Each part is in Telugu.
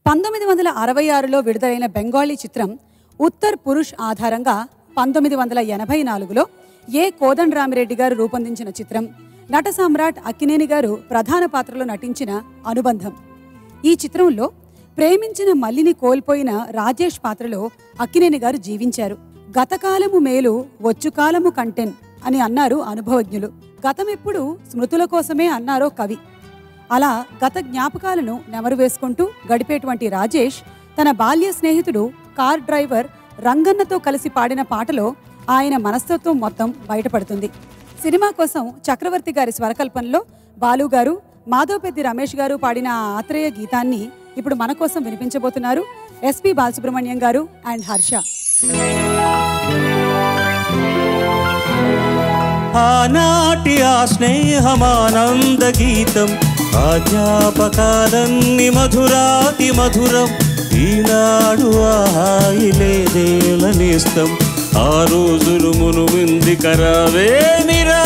పంతొమ్మిది వందల అరవై ఆరులో విడుదలైన బెంగాలీ చిత్రం ఉత్తర్ పురుష్ ఆధారంగా పంతొమ్మిది వందల ఎనభై నాలుగులో ఏ కోదండరామిరెడ్డి గారు రూపొందించిన చిత్రం నట సామ్రాట్ అక్కినేని గారు ప్రధాన పాత్రలో నటించిన అనుబంధం ఈ చిత్రంలో ప్రేమించిన మల్లిని కోల్పోయిన రాజేష్ పాత్రలో అక్కినేని గారు జీవించారు గతకాలము మేలు వచ్చుకాలము కంటెన్ అని అన్నారు అనుభవజ్ఞులు గతమెప్పుడు స్మృతుల కోసమే అన్నారో కవి అలా గత జ్ఞాపకాలను నెమరు వేసుకుంటూ గడిపేటువంటి రాజేష్ తన బాల్య స్నేహితుడు కార్ డ్రైవర్ రంగన్నతో కలిసి పాడిన పాటలో ఆయన మనస్తత్వం మొత్తం బయటపడుతుంది సినిమా కోసం చక్రవర్తి గారి స్వరకల్పనలో బాలు గారు మాధవపెద్ది రమేష్ గారు పాడిన ఆ ఆత్రేయ గీతాన్ని ఇప్పుడు మన కోసం వినిపించబోతున్నారు ఎస్పి బాలసుబ్రహ్మణ్యం గారు అండ్ హర్ష ఆనాటి ఆ స్నేహమానంద గీతం ఆ జ్ఞాపకాలన్ని మధురాతి మధురం ఈనాడు ఆ హాయి లేదేల నేస్తం ఆ రోజులు మునుమింది కరావేమిరా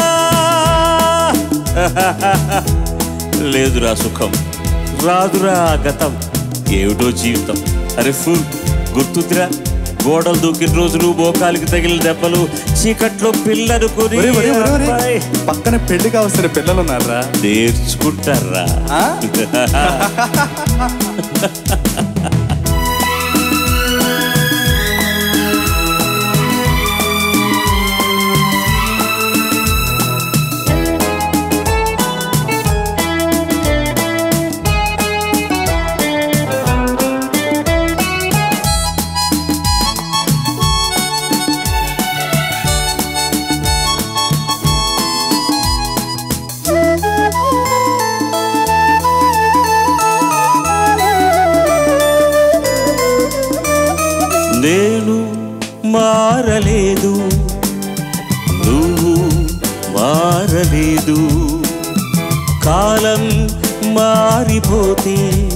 లేదురా సుఖం రాదురా ఆ గతం ఏమిటో జీవితం అరే ఫుల్ గుర్తుందిరా గోడలు దూకిన రోజులు మోకాలికి తగిలిన దెబ్బలు చీకట్లో పిల్లలు కొని ఒరే, ఒరే, ఒరే, ఒరే. అబ్బాయ్, పక్కన పెళ్లి కావలసిన పిల్లలు ఉన్నారా నేర్చుకుంటారా ఆ? నేను మారలేదు నువ్వు మారలేదు కాలం మారిపోతే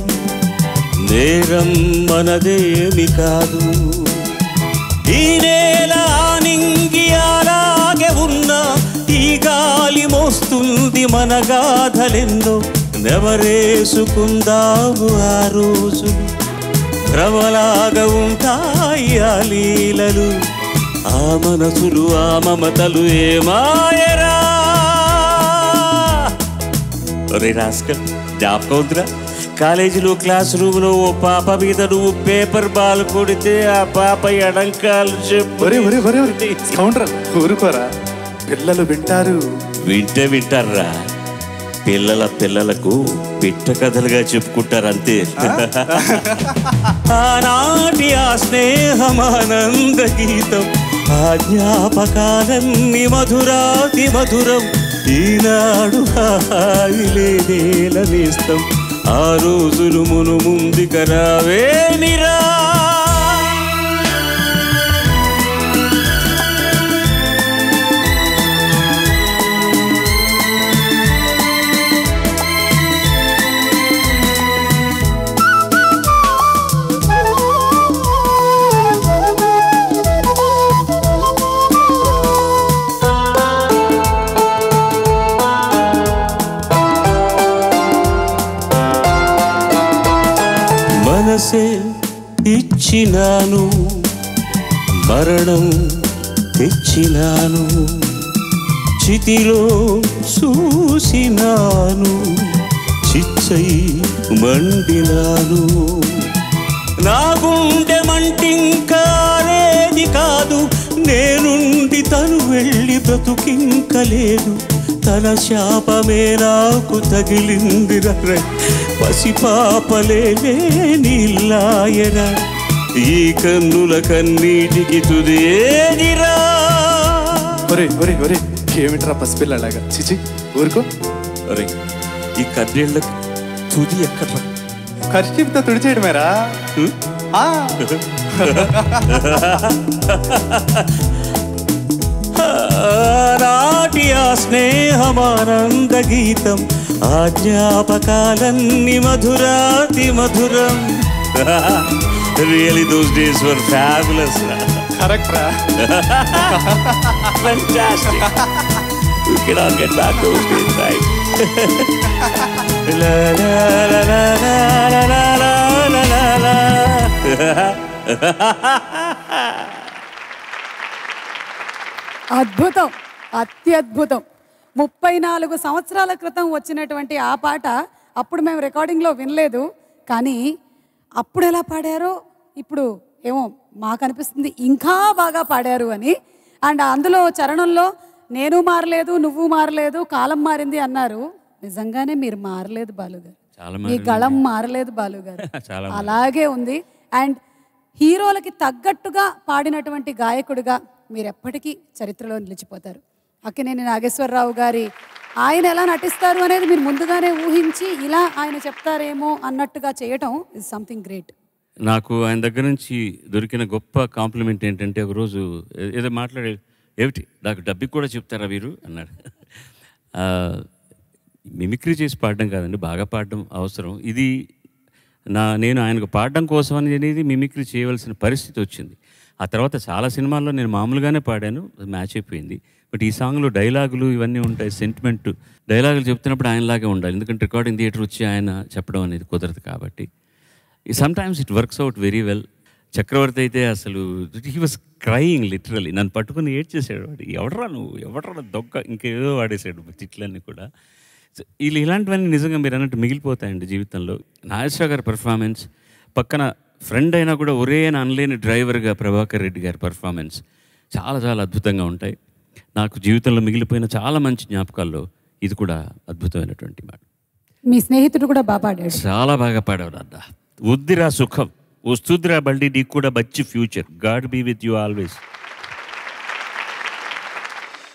నేరం మనదేమి కాదు ఈ నేల ఆనింగి అలాగే ఉన్నా ఈ గాలి మోస్తుంది మన గాథలెన్నో నెవరేసుకుందాము ఆ రోజులు భ్రమలాగా ఉంటాయి ఆ లీలలు ఆ మనసులు ఆ మమతలు ఏమాయరా ఒరే రాస్కల్ జ్ఞాపకం ఉందిరా కాలేజీలో క్లాస్ రూమ్ లో ఓ పాప మీద నువ్వు పేపర్ బాల్ కొడితే ఆ పాప ఎడంకాలు ఒరే ఒరే ఒరే ఒరే చెప్పు కౌంటర్ ఊరుకోరా పిల్లలు వింటారు వింటే వింటారా పిల్లల పిల్లలకు పిట్ట కథలుగా చెప్పుకుంటారు అంతే ఆనాటి ఆ స్నేహమానంద గీతం ఆ జ్ఞాపకాలన్నీ మధురాతి మధురం ఈనాడు హాయి లేదేల నేస్తం ఆ రోజులు మును ముందు కరావేమిరా మనసే ఇచ్చినాను మరణం తెచ్చినాను చితిలో చూసినాను చిచ్చై మండినాను నా గుండె మంటింకారేది కాదు నేనుండి తను వెళ్ళి బ్రతుకింకలేదు తన శాపమే నాకు తగిలింది రే పసిపాపలే నీలాయరా ఈ కన్నుల కన్నీటికి తుదేదిరా ఒరే ఒరే ఒరే ఏమిట్రా పసిపిల్లలాగా చిచి ఊరుకో అరే ఈ కన్నీళ్ళకి తుది ఎక్కడ ఖర్చీపుతో తుడిచేయడమేరా ఆ, నాటి ఆ స్నేహమానంద గీతం ఆ జ్ఞాపకాలన్నీ మధురాతి మధురం really those days were fabulous correct రా Fantastic. we cannot get back those days, right? la la la la la la la la la la అద్భుతం అత్యద్భుతం ముప్పై నాలుగు సంవత్సరాల క్రితం వచ్చినటువంటి ఆ పాట అప్పుడు మేము రికార్డింగ్లో వినలేదు కానీ అప్పుడు ఎలా పాడారో ఇప్పుడు ఏమో మాకు అనిపిస్తుంది ఇంకా బాగా పాడారు అని అండ్ అందులో చరణంలో నేను మారలేదు నువ్వు మారలేదు కాలం మారింది అన్నారు నిజంగానే మీరు మారలేదు బాలుగారు చాలా మీ గళం మారలేదు బాలుగారు చాలా అలాగే ఉంది అండ్ హీరోలకి తగ్గట్టుగా పాడినటువంటి గాయకుడిగా మీరు ఎప్పటికీ చరిత్రలో నిలిచిపోతారు అక్కినేని నాగేశ్వరరావు గారి ఆయన ఎలా నటిస్తారు అనేది మీరు ముందుగానే ఊహించి ఇలా ఆయన చెప్తారేమో అన్నట్టుగా చేయటం ఇస్ సంథింగ్ గ్రేట్ నాకు ఆయన దగ్గర నుంచి దొరికిన గొప్ప కాంప్లిమెంట్ ఏంటంటే ఒకరోజు ఏ- ఏదో మాట్లాడే ఏమిటి నాకు డబ్బికి కూడా చెప్తారా వీరు అన్నాడు ఆ, మిమిక్రీ చేసి పాడడం కాదండి బాగా పాడడం అవసరం ఇది నా నేను ఆయనకు పాడడం కోసం అనేది మిమిక్రీ చేయవలసిన పరిస్థితి వచ్చింది ఆ తర్వాత చాలా సినిమాల్లో నేను మామూలుగానే పాడాను అది మ్యాచ్ అయిపోయింది బట్ ఈ సాంగ్లో డైలాగులు ఇవన్నీ ఉంటాయి సెంటిమెంట్ డైలాగులు చెప్తున్నప్పుడు ఆయనలాగే ఉండాలి ఎందుకంటే రికార్డింగ్ థియేటర్ వచ్చి ఆయన చెప్పడం అనేది కుదరదు కాబట్టి sometimes it works out very well Chakravarthy అయితే అసలు హీ వాస్ క్రయింగ్ లిటరలీ నన్ను పట్టుకుని ఏడ్చేసాడు వాడు ఎవడరా నువ్వు ఎవడరా దొక్క ఇంకేదో వాడేసాడు తిట్లన్నీ కూడా So, వీళ్ళు ఇలాంటివన్నీ నిజంగా మీరు అన్నట్టు మిగిలిపోతాయండి జీవితంలో నాగేశ్వర గారి పర్ఫార్మెన్స్ పక్కన ఫ్రెండ్ అయినా కూడా ఒరే అని అనలేని డ్రైవర్గా ప్రభాకర్ రెడ్డి గారి పర్ఫార్మెన్స్ చాలా చాలా అద్భుతంగా ఉంటాయి నాకు జీవితంలో మిగిలిపోయిన చాలా మంచి జ్ఞాపకాల్లో ఇది కూడా అద్భుతమైనటువంటి మాట మీ స్నేహితుడు కూడా బాగా పాడాడు చాలా బాగా పాడావు అన్న వద్దిరా సుఖం వస్తుద్దిరా బండి నీకు కూడా మంచి future God be with you always